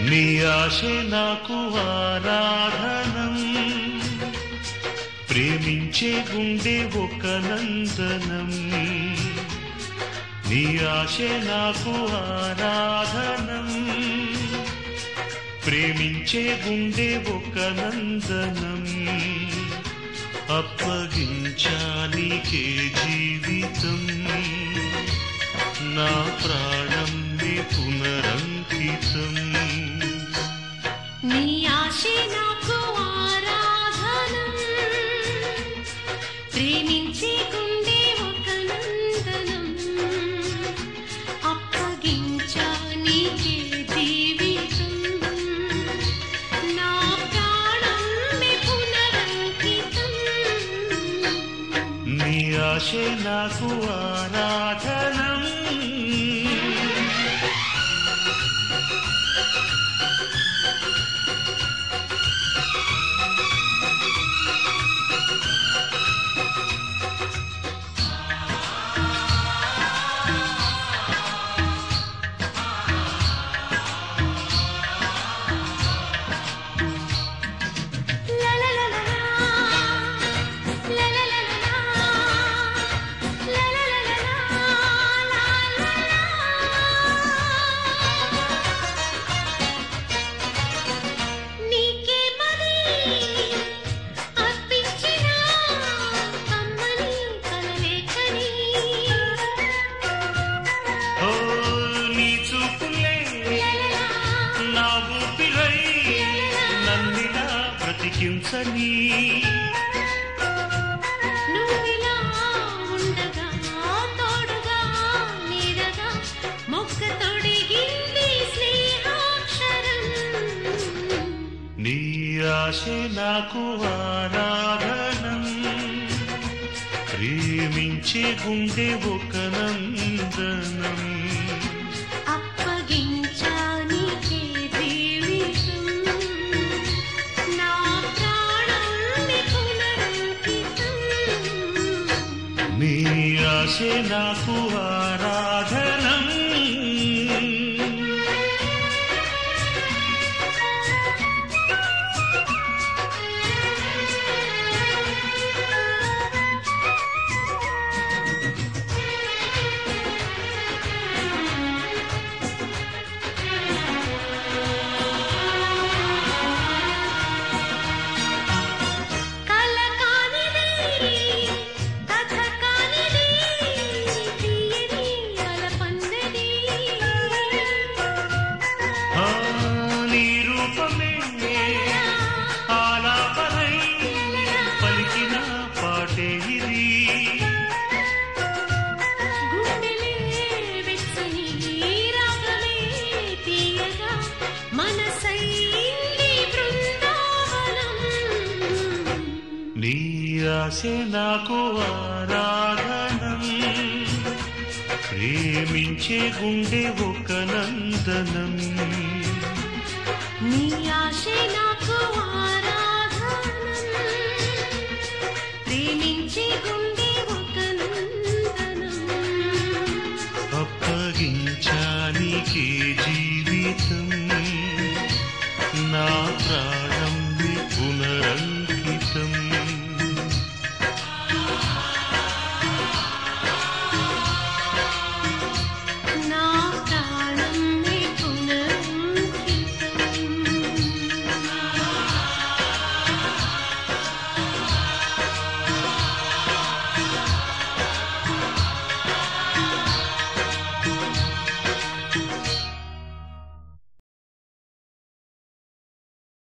నీ ఆశ నాకు ఆరాధనం ప్రేమించే గుండె ఒక నందనం నీ ఆశ నాకు ఆరాధనం ప్రేమించే గుండె ఒక నందనం అప్పగించానికే జీవితం నా ప్రాణం నీ పునరంకితం నీ ఆశే నాకు ఆరాధనం ప్రేమించే గుండె ఒక నందనం అప్పగించా నీకే జీవితం నా ప్రాణం నీ పునరంకితం నీ ఆశ నాకు ఆరాధనం లా లా లా లా లా లా లా లా లా లా లా లా నీకే మరి అర్పించిన కమ్మని కలలేఖని ఓ నీ చూపులే నా ఊపిరై నన్నిలా బ్రతికించని నువ్విలా ఉండగా తోడుగా నీడగా మొక్క తొడిగింది స్నేహాక్షరం నీ ఆశ నాకు ఆరాధనం ప్రేమించే గుండె ఒక నందనం అప్పగించానికే జీవితం నా ప్రాణం నీ పునరంకితం నీ ఆశ నాకు ఆరాధనం కల కానిది కథ కానిది తీయని అలపన్నది ఆ, నీ రూపమే ఆలాపనై పలికిన పాటే ఇది గుండెలే వెచ్చని రాగమే తీయగా మనసైంది బృందావనం నీ ఆశ నాకు ఆరాధనం ప్రేమించే గుండె ఒక నందనం నీ ఆశే నాకు